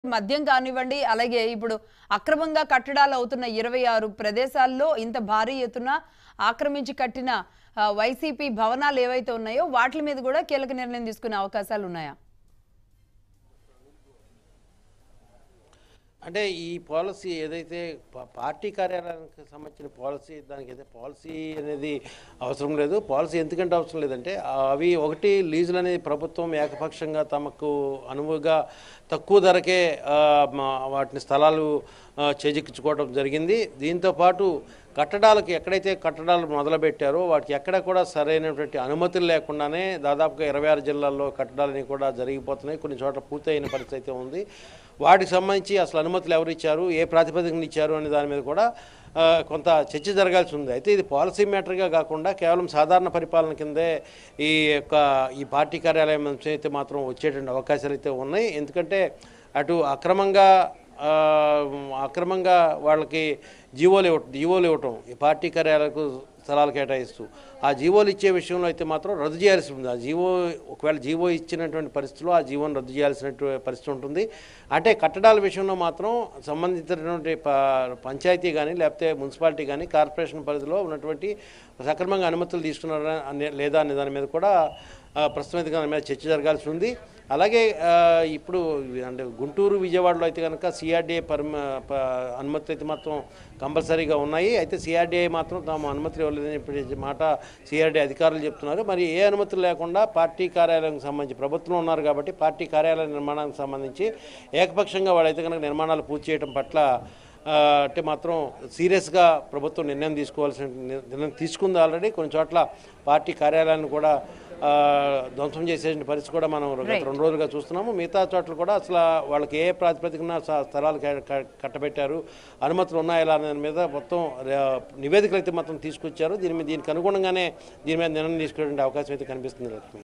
మద్యం కానివ్వండి అలాగే ఇప్పుడు అక్రమంగా కట్టడాలు అవుతున్న ఇరవై ఆరు ప్రదేశాల్లో ఇంత భారీ ఎత్తున ఆక్రమించి కట్టిన ఆ, వైసీపీ భవనాలు ఏవైతే ఉన్నాయో వాటి మీద కూడా కీలక నిర్ణయం తీసుకునే అవకాశాలు ఉన్నాయా అంటే ఈ పాలసీ ఏదైతే పా- పార్టీ కార్యాలయానికి సంబంధించిన పాలసీ దానికి అయితే పాలసీ అనేది అవసరం లేదు పాలసీ ఎందుకంటే అవసరం లేదంటే అవి ఒకటి లీజులు అనేది ప్రభుత్వం ఏకపక్షంగా తమకు అనువుగా తక్కువ ధరకే ఆ, మా- వాటిని స్థలాలు ఆ, చేజిక్కించుకోవడం జరిగింది దీంతో పాటు కట్టడాలకు ఎక్కడైతే కట్టడాలు మొదలుపెట్టారో వాటికి ఎక్కడ కూడా సరైనటువంటి అనుమతులు లేకుండానే దాదాపుగా ఇరవై ఆరు జిల్లాల్లో కట్టడాలని కూడా జరిగిపోతున్నాయి కొన్ని చోట్ల పూర్తయిన పరిస్థితి అయితే ఉంది వాటికి సంబంధించి అసలు అనుమతులు ఎవరు ఇచ్చారు ఏ ప్రాతిపదికన ఇచ్చారు అనే దాని మీద కూడా ఆ, కొంత చర్చ జరగాల్సి ఉంది అయితే ఇది పాలసీ మ్యాటర్గా కాకుండా కేవలం సాధారణ పరిపాలన కిందే ఈ యొక్క ఈ పార్టీ కార్యాలయం నుంచి అయితే మాత్రం వచ్చేటువంటి అవకాశాలు అయితే ఉన్నాయి ఎందుకంటే అటు అక్రమంగా ఆ, అక్రమంగా వాళ్ళకి జీవోలు ఇవ్వటం జీవోలు ఇవ్వటం ఈ పార్టీ కార్యాలయాలకు స్థలాలు కేటాయిస్తూ ఆ జీవోలు ఇచ్చే విషయంలో అయితే మాత్రం రద్దు చేయాల్సి ఉంది ఆ జీవో ఒకవేళ జీవో ఇచ్చినటువంటి పరిస్థితిలో ఆ జీవోను రద్దు చేయాల్సినటువంటి పరిస్థితి ఉంటుంది అంటే కట్టడాల విషయంలో మాత్రం సంబంధించినటువంటి ప- పంచాయతీ కానీ లేకపోతే మున్సిపాలిటీ కానీ కార్పొరేషన్ పరిధిలో ఉన్నటువంటి సక్రమంగా అనుమతులు తీసుకున్నారా అనే లేదా అనే దాని మీద కూడా ఆ, ప్రస్తుతం అయితే దాని మీద చర్చ జరగాల్సి ఉంది అలాగే ఆ, ఇప్పుడు అంటే గుంటూరు విజయవాడలో అయితే కనుక సిఆర్డీఏ పర్మ ప- అనుమతులు అయితే మాత్రం కంపల్సరీగా ఉన్నాయి అయితే సిఆర్డీఐ మాత్రం తాము అనుమతులు ఇవ్వలేదని చెప్పే మాట సిఆర్డీ అధికారులు చెప్తున్నారు మరి ఏ అనుమతులు లేకుండా పార్టీ కార్యాలయానికి సంబంధించి ప్రభుత్వం ఉన్నారు కాబట్టి పార్టీ కార్యాలయ నిర్మాణానికి సంబంధించి ఏకపక్షంగా వాళ్ళైతే కనుక నిర్మాణాలు పూర్తి చేయడం పట్ల ఆ, అంటే మాత్రం సీరియస్గా ప్రభుత్వం నిర్ణయం తీసుకోవాల్సిన నిర్- నిర్ణయం తీసుకుంది ఆల్రెడీ కొన్ని చోట్ల పార్టీ కార్యాలయాన్ని కూడా ఆ, ధ్వంసం చేసే పరిస్థితి కూడా మనం గత Right. రెండు రోజులుగా చూస్తున్నాము మిగతా చోట్ల కూడా అసలు వాళ్ళకి ఏ ప్రాతిపదికన స- స్థలాలు క- క- కట్టబెట్టారు అనుమతులు ఉన్నాయా ఇలా అనే దాని మీద మొత్తం రే- నివేదికలు అయితే మొత్తం తీసుకొచ్చారు దీని మీద దీనికి అనుగుణంగానే దీని మీద నిర్ణయం తీసుకునే అవకాశం అయితే కనిపిస్తుంది లక్ష్మి